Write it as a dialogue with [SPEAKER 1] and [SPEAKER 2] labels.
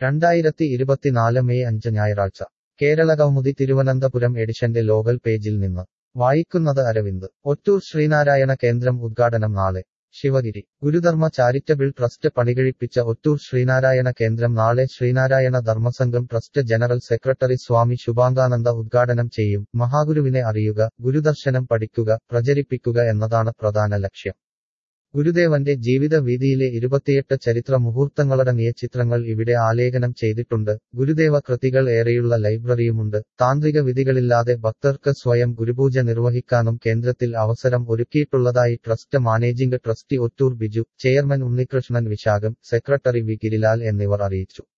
[SPEAKER 1] രണ്ടായിരത്തി ഇരുപത്തിനാല് മെയ് അഞ്ച് ഞായറാഴ്ച കേരളകൗമുദി തിരുവനന്തപുരം എഡിഷന്റെ ലോകൽ പേജിൽ നിന്ന് വായിക്കുന്നത് അരവിന്ദ് ഒറ്റൂർ ശ്രീനാരായണ കേന്ദ്രം ഉദ്ഘാടനം നാളെ ശിവഗിരി ഗുരുധർമ്മ ചാരിറ്റബിൾ ട്രസ്റ്റ് പണികഴിപ്പിച്ച ഒറ്റൂർ ശ്രീനാരായണ കേന്ദ്രം നാളെ Sreenarayana Dharmasangham trust general secretary Swami Subhangananda ഉദ്ഘാടനം ചെയ്യും മഹാഗുരുവിനെ അറിയുക ഗുരുദർശനം പഠിക്കുക പ്രചരിപ്പിക്കുക എന്നതാണ് പ്രധാന ലക്ഷ്യം ഗുരുദേവന്റെ ജീവിത വീതിയിലെ ഇരുപത്തിയെട്ട് ചരിത്ര മുഹൂർത്തങ്ങളടങ്ങിയ ചിത്രങ്ങൾ ഇവിടെ ആലേഖനം ചെയ്തിട്ടുണ്ട് ഗുരുദേവ കൃതികൾ ഏറെയുള്ള ലൈബ്രറിയുമുണ്ട് താന്ത്രിക വിധികളില്ലാതെ ഭക്തർക്ക് സ്വയം ഗുരുപൂജ നിർവഹിക്കാനും കേന്ദ്രത്തിൽ അവസരം ഒരുക്കിയിട്ടുള്ളതായി trust managing trustee Ottoor Biju chairman Unnikrishnan Vishakham secretary V Girilal എന്നിവർ അറിയിച്ചു